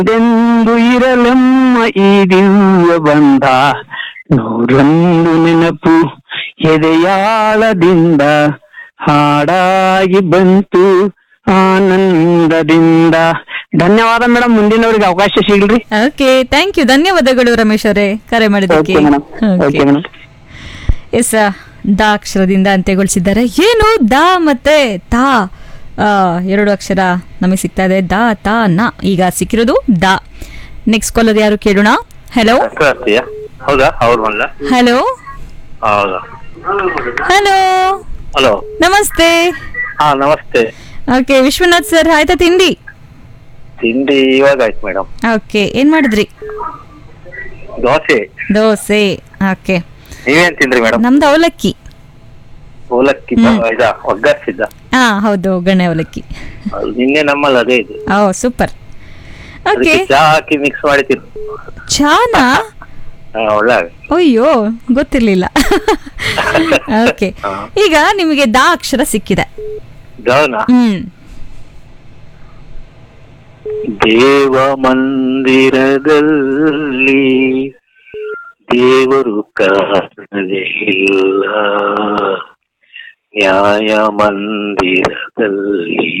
ಎಂದೆಂದು ಇರಲಮ್ಮ ಈ ದಿವ್ಯ ಬಂಧ ನೂರೊಂದು ನೆನಪು ಎದೆಯಾಳದಿಂದ ಹಾಡಾಗಿ ಬಂತು ಆನಂದದಿಂದ ಧನ್ಯವಾದ ಮೇಡಮ್ ಮುಂದಿನವರಿಗೆ ಅವಕಾಶ ಸಿಗ್ಲಿ ಓಕೆ ಥ್ಯಾಂಕ್ ಯು ಧನ್ಯವಾದಗಳು ರಮೇಶ್ ಅವರೇ ಕರೆ ಮಾಡಿದ್ದಕ್ಕೆ okay madam okay madam S ದ ಅಕ್ಷರದಿಂದ ಅಂತ್ಯಗೊಳಿಸಿದ್ದಾರೆ ಏನು ದ ಮತ್ತೆ ತಾ ಆ, ಎರಡು ಅಕ್ಷರ ನಮಗೆ ಸಿಗ್ತಾ ಇದೆ ದ ತ ನ ಈಗ ಸಿಕ್ಕಿರೋದು ದ ನೆಕ್ಸ್ಟ್ ಕಾಲರ್ ಯಾರು ಕೇಳೋಣ ಹಲೋ ಚಕ್ರವರ್ತಿಯ ಹೌದಾ ಅವ್ರು ಬಂದ ಹಲೋ ಹೌದಾ ಹಲೋ ಹಲೋ ನಮಸ್ತೆ ಹಾ ನಮಸ್ತೆ ಓಕೆ ವಿಶ್ವನಾಥ್ ಸರ್ ಆಯ್ತಾ ತಿಂಡಿ ತಿಂಡಿ ಇವಾಗ ಆಯ್ತು ಮೇಡಮ್ ಓಕೆ ಏನ್ ಮಾಡಿದ್ರಿ ದೋಸೆ ದೋಸೆ ಓಕೆ ನೀವೇನ್ ತಿಂದ್ರಿ ಮೇಡಮ್ ನಮ್ದು ಅವಲಕ್ಕಿ ಅವಲಕ್ಕಿ ಇದ ಒಗ್ಗರ್ಸಿದ್ದ ಹಾ ಹೌದು ಒಗ್ಗರಣೆ ಅವಲಕ್ಕಿ ಅದು ನಿನ್ನೆ ನಮ್ಮಲ್ಲಿ ಅದೇ ಇದು ಓ ಸೂಪರ್ ಓಕೆ ಅದಕ್ಕೆ ಚಹಾ ಹಾಕಿ ಮಿಕ್ಸ್ ಮಾಡಿ ತಿನ್ ಚಾನಾ ಹಾ, ಒಳ್ಳೆ ಆಗುತ್ತೆ. ಅಯ್ಯೋ ಗೊತ್ತಿರ್ಲಿಲ್ಲ ಓಕೆ ಹಾ. ಈಗ ನಿಮಗೆ ದಾ ಅಕ್ಷರ ಸಿಕ್ಕಿದೆ ಗೌನ ಹ್ಮ್ ದೇವ ಮಂದಿರದಲ್ಲಿ ದೇವರು ಕಾಣಲೇ ಇಲ್ಲ ನ್ಯಾಯ ಮಂದಿರದಲ್ಲಿ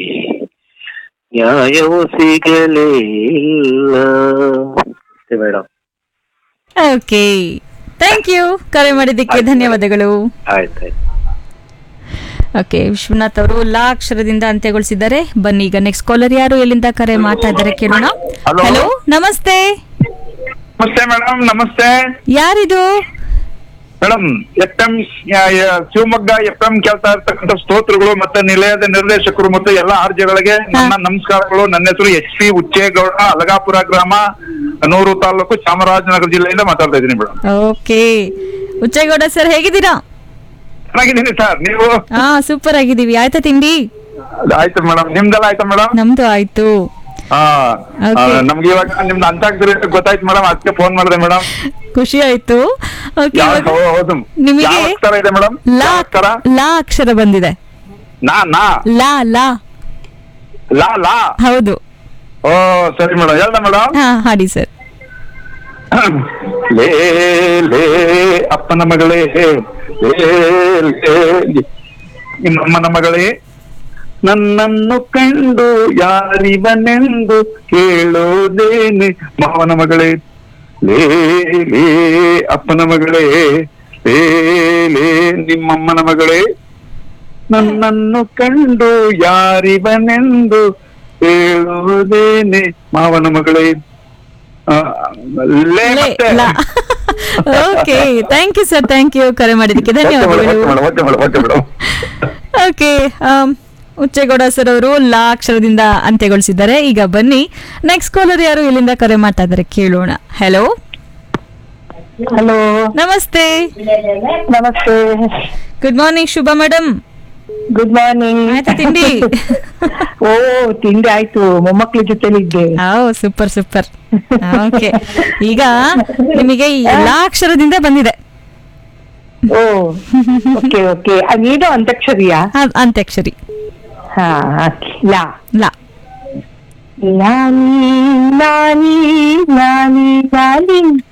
ನ್ಯಾಯವು ಸಿಗಲೇ ಇಲ್ಲ ಅಷ್ಟೇ ಮೇಡಮ್ ಓಕೆ ಥ್ಯಾಂಕ್ ಯು ಕರೆ ಮಾಡಿದ್ದಕ್ಕೆ ಧನ್ಯವಾದಗಳು ಆಯ್ತಾಯ್ತು ಓಕೆ ವಿಶ್ವನಾಥ್ ಅವರು ಲಾ ಅಕ್ಷರದಿಂದ ಅಂತ್ಯಗೊಳಿಸಿದ್ದಾರೆ ಬನ್ನಿ ಈಗ ನೆಕ್ಸ್ಟ್ ಕಾಲರ್ ಯಾರು ಎಲ್ಲಿಂದ ಕರೆ ಮಾಡ್ತಾ ಇದ್ದಾರೆ ಕೇಳೋಣ Hello. ಹಲೋ ನಮಸ್ತೆ ನಮಸ್ತೆ ಮೇಡಮ್ ನಮಸ್ತೆ ಯಾರಿದು madam F M Shivamogga F M ಕೇಳ್ತಾ ಇರ್ತಕ್ಕಂಥ ಸ್ತೋತ್ರಗಳು ಮತ್ತೆ ನಿಲಯದ ನಿರ್ದೇಶಕರು ಮತ್ತು ಎಲ್ಲ ಆರ್ಜಗಳಿಗೆ ನನ್ನ ನಮಸ್ಕಾರಗಳು ನನ್ನ ಹೆಸರು ಎಚ್ ಪಿ ಉಚ್ಚೇಗೌಡ ಅಲಗಾಪುರ ಗ್ರಾಮ ನೂರು ತಾಲೂಕು ಚಾಮರಾಜನಗರ ಜಿಲ್ಲೆಯಿಂದ ಮಾತಾಡ್ತಾ ಇದ್ದೀನಿ ಮೇಡಮ್ ಓಕೆ ಉಚ್ಚೇಗೌಡ ಸರ್ ಹೇಗಿದ್ದೀರಾ ಚೆನ್ನಾಗಿದ್ದೀನಿ ಸರ್ ನೀವು ಹಾ ಸೂಪರ್ ಆಗಿದ್ದೀವಿ ಆಯ್ತಾ ತಿಂಡಿ ಆಯ್ತು ಮೇಡಮ್ ನಿಮ್ದೆಲ್ಲ ಆಯ್ತಾ ಮೇಡಮ್ ನಮ್ದು ಆಯ್ತು ಹಾ Okay. ಆ, ನಮ್ಗೆ ಇವಾಗ ನಿಮ್ದು ಅಂತಾಕ್ಷರಿ ಗೊತ್ತಾಯ್ತು ಮೇಡಮ್ ಅದಕ್ಕೆ ಫೋನ್ ಮಾಡಿದೆ ಮೇಡಮ್ ಖುಷಿ ಆಯ್ತು ಓಕೆ ಯಾವ ಹೌದು ನಿಮಗೆ ಯಾವ ಅಕ್ಷರ ಇದೆ ಮೇಡಮ್ ಲಾ ಅಕ್ಷರ ಲಾ ಅಕ್ಷರ ಬಂದಿದೆ ನಾ ನಾ ಲಾ ಲಾ ಲಾ ಲಾ ಹೌದು ಓ ಸರಿ ಮೇಡಮ್ ಹೇಳ್ದ ಮೇಡಮ್ ಹಾ ಹಾಡಿ ಸರ್ ಲೇ ಲೇ ಅಪ್ಪನ ಮಗಳೇ ಲೇ ಲೇ ನಿಮ್ಮಮ್ಮನ ಮಗಳೇ ನನ್ನನ್ನು ಕಂಡು ಯಾರಿವನೆಂದು ಕೇಳೋದೇನೆ ಮಾವನ ಮಗಳೇ ಲೇ ಲೇ ಅಪ್ಪನ ಮಗಳೇ ಲೇ ಲೇ ನಿಮ್ಮಮ್ಮನ ಮಗಳೇ ನನ್ನನ್ನು ಕಂಡು ಯಾರಿವನೆಂದು ಹೇಳುವುದೇನೆ ಮಾವನ ಮಗಳೇ ಆ, ಲೇ ಮತ್ತೆ. Okay thank you sir thank you ಕರೆ ಮಾಡಿದ್ದಕ್ಕೆ ಓಕೆ ಮೇಡಮ್, ಧನ್ಯವಾದಗಳು okay madam, okay madam, okay madam. Okay Uchchegowda sir ಅವರು ಲಾ ಅಕ್ಷರದಿಂದ ಅಂತ್ಯಗೊಳಿಸಿದ್ದಾರೆ ಈಗ ಬನ್ನಿ ನೆಕ್ಸ್ಟ್ ಕಾಲರ್ ಯಾರು ಇಲ್ಲಿಂದ ಕರೆ ಮಾಡ್ತಾ ಇದ್ದಾರೆ ಕೇಳೋಣ ಹಲೋ ಹಲೋ ನಮಸ್ತೆ ನಮಸ್ತೆ ಗುಡ್ ಮಾರ್ನಿಂಗ್ ಶುಭ ಮೇಡಮ್ ಗುಡ್ ಮಾರ್ನಿಂಗ್ ಆಯ್ತಾ ತಿಂಡಿ ಓ ತಿಂಡಿ ಆಯ್ತು ಮೊಮ್ಮಕ್ಳ ಜೊತೆಲಿ ಇದ್ದೆ ಓ ಸೂಪರ್ ಸೂಪರ್ ಓಕೆ ಈಗ ನಿಮಗೆ ಈ ಎಲ್ಲಾ ಅಕ್ಷರದಿಂದ ಬಂದಿದೆ ಓ ಓಕೆ ಓಕೆ ನೀನು ಅಂತ್ಯಾಕ್ಷರಿಯಾ ಅ- ಅಂತ್ಯಾಕ್ಷರಿ ಹಾ ಹಾಕಿ ಲಾ ಲಾ ನಾನಿ ನಾನಿ ನಾನಿ ನಾನಿ